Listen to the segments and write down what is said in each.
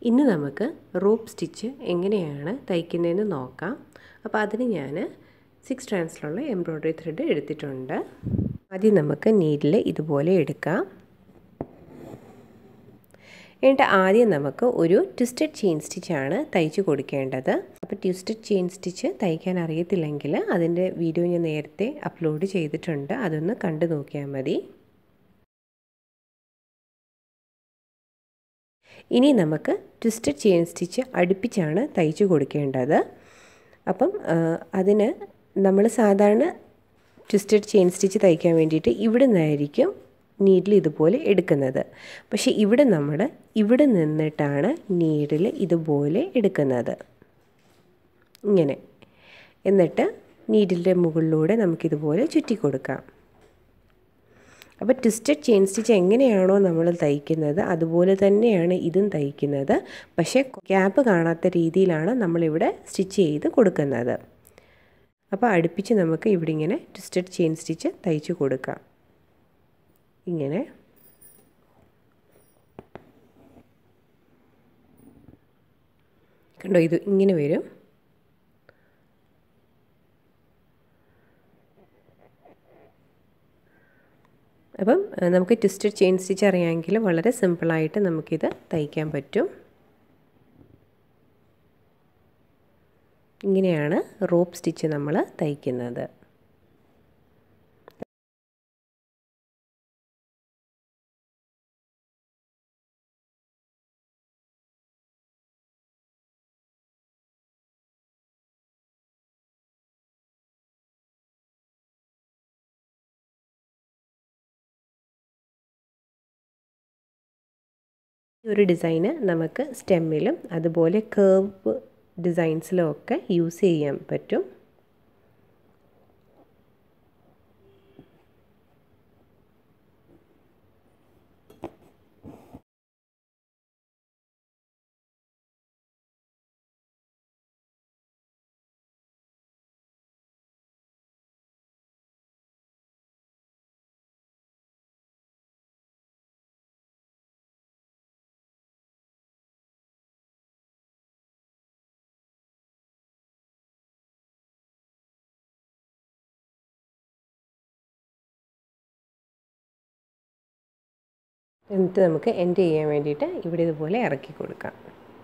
ഇന്ന് നമുക്ക് rope stitch എങ്ങനെയാണ് തയ്ക്കുന്നതെന്ന് നോക്കാം അപ്പോൾ അതിന് ഞാൻ സിക്സ് ട്രാൻസിലുള്ള എംബ്രോയ്ഡറി ത്രെഡ് എടുത്തിട്ടുണ്ട് ആദ്യം നമുക്ക് നീഡിൽ ഇതുപോലെ എടുക്കാം എന്നിട്ട് ആദ്യം നമുക്ക് ഒരു ട്വിസ്റ്റഡ് ചെയിൻ സ്റ്റിച്ചാണ് തയ്ച്ചു കൊടുക്കേണ്ടത് അപ്പോൾ ട്വിസ്റ്റഡ് ചെയിൻ സ്റ്റിച്ച് തയ്ക്കാൻ അറിയത്തില്ലെങ്കിൽ അതിൻ്റെ വീഡിയോ ഞാൻ നേരത്തെ അപ്ലോഡ് ചെയ്തിട്ടുണ്ട് അതൊന്ന് കണ്ടു നോക്കിയാൽ മതി ഇനി നമുക്ക് ട്വിസ്റ്റഡ് ചെയിൻ സ്റ്റിച്ച് അടുപ്പിച്ചാണ് തയ്ച്ചു കൊടുക്കേണ്ടത് അപ്പം അതിന് നമ്മൾ സാധാരണ ട്വിസ്റ്റഡ് ചെയിൻ സ്റ്റിച്ച് തയ്ക്കാൻ വേണ്ടിയിട്ട് ഇവിടെ നിന്നായിരിക്കും നീഡിൽ ഇതുപോലെ എടുക്കുന്നത് പക്ഷേ ഇവിടെ നമ്മൾ ഇവിടെ നിന്നിട്ടാണ് നീഡിൽ ഇതുപോലെ എടുക്കുന്നത് ഇങ്ങനെ എന്നിട്ട് നീഡിൻ്റെ മുകളിലൂടെ നമുക്കിതുപോലെ ചുറ്റി കൊടുക്കാം അപ്പോൾ ട്വിസ്റ്റഡ് ചെയിൻ സ്റ്റിച്ച് എങ്ങനെയാണോ നമ്മൾ തയ്ക്കുന്നത് അതുപോലെ തന്നെയാണ് ഇതും തയ്ക്കുന്നത് പക്ഷേ ക്യാപ്പ് കാണാത്ത രീതിയിലാണ് നമ്മളിവിടെ സ്റ്റിച്ച് ചെയ്ത് കൊടുക്കുന്നത് അപ്പോൾ അടുപ്പിച്ച് നമുക്ക് ഇവിടെ ഇങ്ങനെ ട്വിസ്റ്റഡ് ചെയിൻ സ്റ്റിച്ച് തയ്ച്ചു കൊടുക്കാം ഇങ്ങനെ കണ്ടോ ഇത് ഇങ്ങനെ വരും അപ്പം നമുക്ക് ട്വിസ്റ്റഡ് ചെയിൻ സ്റ്റിച്ച് അറിയാമെങ്കിൽ വളരെ സിമ്പിളായിട്ട് നമുക്കിത് തയ്ക്കാൻ പറ്റും ഇങ്ങനെയാണ് റോപ്പ് സ്റ്റിച്ച് നമ്മൾ തയ്ക്കുന്നത് ഒരു ഡിസൈന് നമുക്ക് സ്റ്റെമ്മിലും അതുപോലെ കേർവ് ഡിസൈൻസിലും ഒക്കെ യൂസ് ചെയ്യാൻ പറ്റും എന്നിട്ട് നമുക്ക് എൻഡ് ചെയ്യാൻ വേണ്ടിയിട്ട് ഇവിടെ ഇതുപോലെ ഇറക്കി കൊടുക്കാം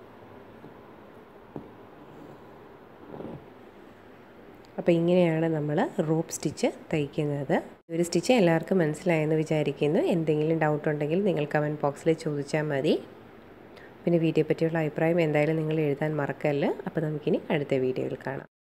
അപ്പോൾ ഇങ്ങനെയാണ് നമ്മൾ റോപ്പ് സ്റ്റിച്ച് തയ്ക്കുന്നത് ഒരു സ്റ്റിച്ച് എല്ലാവർക്കും മനസ്സിലായെന്ന് വിചാരിക്കുന്നു എന്തെങ്കിലും ഡൗട്ട് ഉണ്ടെങ്കിൽ നിങ്ങൾ കമൻറ്റ് ബോക്സിൽ ചോദിച്ചാൽ മതി പിന്നെ വീഡിയോ പറ്റിയുള്ള അഭിപ്രായം എന്തായാലും നിങ്ങൾ എഴുതാൻ മറക്കല്ല അപ്പോൾ നമുക്കിനി അടുത്ത വീഡിയോയിൽ കാണാം